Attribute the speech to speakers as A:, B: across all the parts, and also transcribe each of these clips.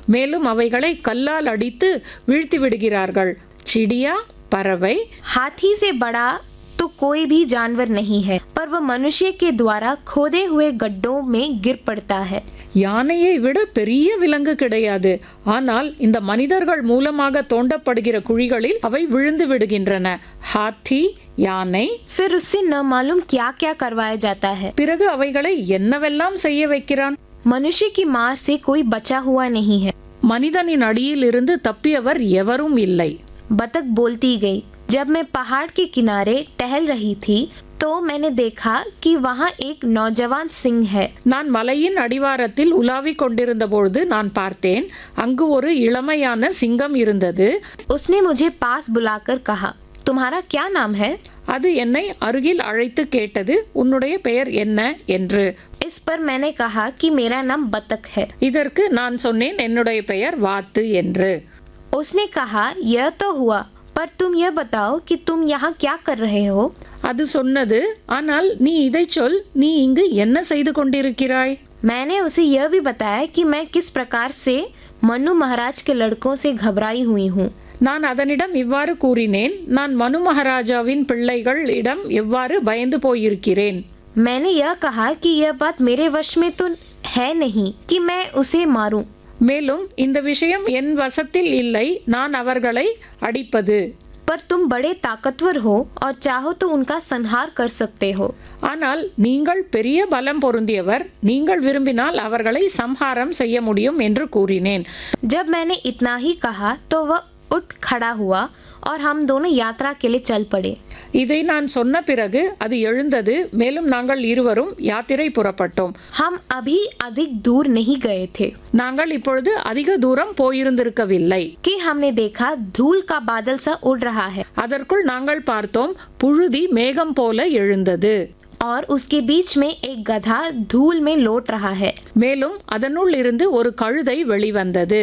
A: மேலும் அவைகளை கல்லால் அடித்து வீழ்த்தி விடுகிறார்கள் சிடியா பறவை
B: हाथी से बड़ा तो कोई भी जानवर नहीं है पर वह मनुष्य के द्वारा खोदे हुए गड्ढों में गिर पड़ता है
A: யானையை விட பெரிய விலங்கு கிடையாது ஆனால் இந்த மனிதர்கள் மூலமாக தோண்டப்படுகிற குழிகளில் அவை விழுந்து விடுகின்றன ஹாத்தி யானை
B: फिर उससे न मालूम क्या क्या करवाया जाता है
A: பிறகு அவைகளை என்னவெல்லாம் செய்ய வைக்கிறான்
B: मनुष्य की मार से कोई बचा हुआ नहीं है
A: மனிதனின் அடியிலிருந்து தப்பியவர் எவரும் இல்லை
B: बतख बोलती गई जब मैं पहाड़ के किनारे टहल रही थी तो मैंने देखा कि वहाँ एक नौजवान सिंह है
A: நான் மலையின் அடிவாரத்தில் உலாவிக் கொண்டிருந்த பொழுது நான் பார்த்தேன் அங்கு ஒரு இளமையான சிங்கம் இருந்தது
B: उसने मुझे पास बुलाकर कहा तुम्हारा क्या नाम है
A: அது என்னை அருகில் அழைத்து கேட்டது உன்னுடைய பெயர் என்ன என்று
B: इस पर मैंने कहा कि मेरा नाम बतख है
A: இதற்கு நான் சொன்னேன் என்னுடைய பெயர் வாத்து என்று
B: उसने कहा यह तो हुआ पर तुम यह बताओ कि तुम यहाँ क्या कर रहे हो
A: அது சொன்னது ஆனால் நீ இதை சொல் நீ இங்கு என்ன செய்து கொண்டிருக்கிறாய்
B: मैंने उसे यह भी बताया कि मैं किस प्रकार से मनु महाराज के लड़कों से घबराई हुई हूँ
A: நான் அதனிடம் இவ்வாறு கூறினேன் நான் மனு மகாராஜாவின் பிள்ளைகள் இடம் எவ்வாறு பயந்து போயிருக்கிறேன்
B: मैंने यह कहा कि यह बात मेरे वश में तो है नहीं कि मैं उसे मारूं
A: மேலும் இந்த விஷயம் என் வசத்தில் இல்லை நான் அவர்களை அடிப்பது
B: पर तुम बड़े ताकतवर हो और चाहो तो उनका संहार कर सकते हो
A: ஆனால் நீங்கள் பெரிய பலம் பொருந்தியவர் நீங்கள் விரும்பினால் அவர்களை சம்ஹாரம் செய்ய முடியும் என்று கூறினேன்
B: जब मैंने इतना ही कहा तो वह उठ खड़ा हुआ और हम दोनों यात्रा के लिए चल पड़े
A: இதை நான் சொன்ன பிறகு அது எழுந்தது மேலும் நாங்கள் இருவரும் யாத்திரை புறப்பட்டோம்
B: हम अभी अधिक दूर नहीं गए थे
A: நாங்கள் இப்பொழுது அதிக தூரம் போயிருந்திருக்கவில்லை
B: कि हमने देखा धूल का बादल सा उड़ रहा है
A: அதற்குள் நாங்கள் பார்த்தோம் புழுதி மேகம் போல எழுந்தது
B: और उसके बीच में एक गधा धूल में लौट रहा है
A: மேலும் அதனுள் இருந்து ஒரு கழுதை வெளிவந்தது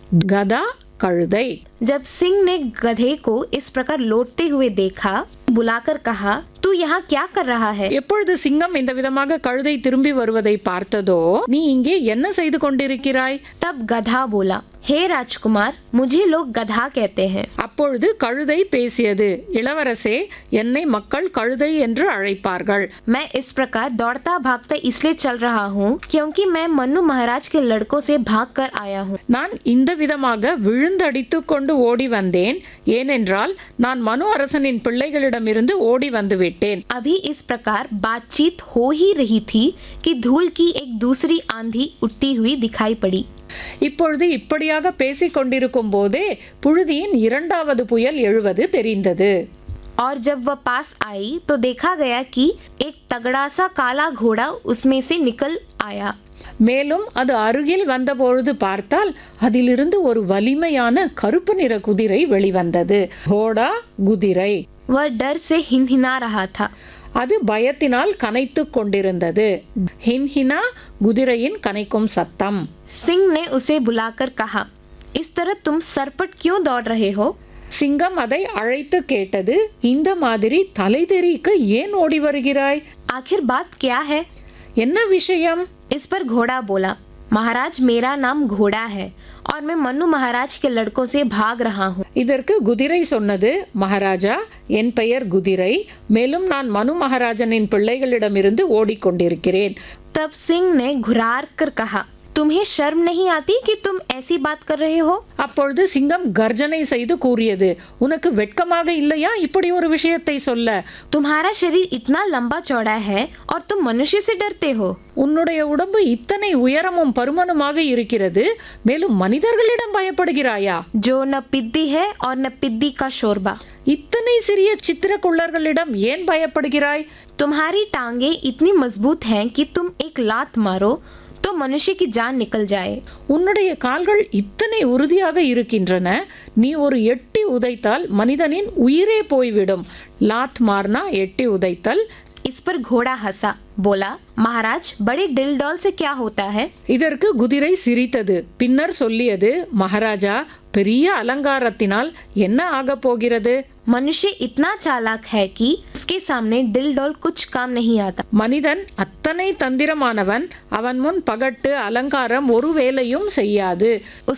A: கதா கழுதை
B: जब सिंह ने गधे को इस प्रकार लौटते हुए देखा बुलाकर कहा तू यहाँ क्या कर रहा है
A: எப்பொழுது சிங்கம் இந்த விதமாக கழுதை திரும்பி வருவதை பார்த்ததோ நீ இங்கே என்ன செய்து கொண்டிருக்கிறாய்
B: तब गधा बोला हे राजकुमार मुझे लोग गधा कहते हैं
A: அப்பொழுது கழுதை பேசியது இளவரசே என்னை மக்கள் கழுதை என்று அழைப்பார்கள்
B: मैं इस प्रकार दौड़ता भागता इसलिए चल रहा हूँ क्योंकि मैं मनु महाराज के लड़कों से भाग कर आया हूँ
A: நான் இந்த விதமாக விழுந்தடித்து கொண்டு ஓடி வந்தேன் ஏனென்றால் நான் மனு அரசனின் பிள்ளைகளிடமிருந்து ஓடி வந்து விட்டேன்
B: अभी इस प्रकार बातचीत हो ही रही थी कि धूल की एक दूसरी आंधी उठती हुई दिखाई पड़ी
A: இப்பொழுது இப்படியாக பேசிக் கொண்டிருக்கும் போதே புழுதியின் இரண்டாவது புயல் எழுவது தெரிந்தது
B: और जब वह पास आई तो देखा गया कि एक तगड़ा सा काला घोड़ा उसमें से निकल आया
A: மேலும் அது அருகில் வந்தபொழுது பார்த்தால் அதிலிருந்து ஒரு வலிமையான கருப்பு நிற குதிரை வெளிவந்தது கோடா குதிரை
B: वह डर से हिनहिना रहा था
A: அது பயத்தினால் கனைத்து கொண்டிருந்தது ஹின்ஹினா குதிரையின் கனைக்கும் சத்தம்
B: सिंह ने उसे बुलाकर कहा इस तरह तुम सरपट क्यों दौड़ रहे हो
A: சிங்கம் அதை அழைத்து கேட்டது இந்த மாதிரி தலை தெறிக்க ஏன் ஓடி வருகிறாய்
B: आखिर बात क्या है
A: என்ன விஷயம்
B: इस पर घोड़ा बोला महाराज मेरा नाम घोड़ा है और मैं मनु महाराज के लड़कों से भाग रहा हूँ
A: இதற்கு குதிரை சொன்னது மகாராஜா என் பெயர் குதிரை மேலும் நான் மனு மகாராஜனின் பிள்ளைகளிடமிருந்து ஓடிக்கொண்டிருக்கிறேன்
B: तब सिंह ने घुरार कर कहा तुम्हें शर्म नहीं आती कि तुम ऐसी बात कर रहे हो
A: அப்பொழுது சிங்கம் கர்ஜனை செய்து கூறியது உனக்கு வெட்கமாக இல்லையா இப்படி ஒரு விஷயத்தை சொல்ல
B: तुम्हारा शरीर इतना लंबा चौड़ा है और तुम मनुष्य से डरते हो
A: உன்னுடைய உடம்பு இத்தனை உயரமும் பருமனுமாக இருக்கிறது மேலும் மனிதர்களிடம் பயப்படுகிறாயா
B: जो न पिद्दी है और न पिद्दी का शोरबा
A: இத்தனை சிறிய சித்திரக்குள்ளர்களிடம் ஏன் பயப்படுகிறாய்
B: तुम्हारी टांगे इतनी मजबूत हैं कि तुम एक लात मारो तो मनुष्य की जान निकल जाए
A: உன்னுடைய கால்கள் இத்தனை உறுதியாக இருக்கின்றன நீ ஒரு எட்டி உதைத்தால் மனிதனின் உயிரே போய்விடும் லாத் மார்னா எட்டி உதைத்தல்
B: इस पर घोड़ा हंसा बोला महाराज बड़े डिल डॉल से क्या होता है
A: இதற்கு குதிரை சிரித்தது பின்னர் சொல்லியது மகாராஜா பெரிய அலங்காரத்தினால் என்ன ஆகப் போகிறது
B: मनुष्य इतना चालाक है कि उसके सामने डिल डॉल कुछ काम नहीं आता
A: மனிதன் அத்தனை தந்திரமானவன் அவன் முன் பகட்டு அலங்காரம் ஒரு வேலையும் செய்யாது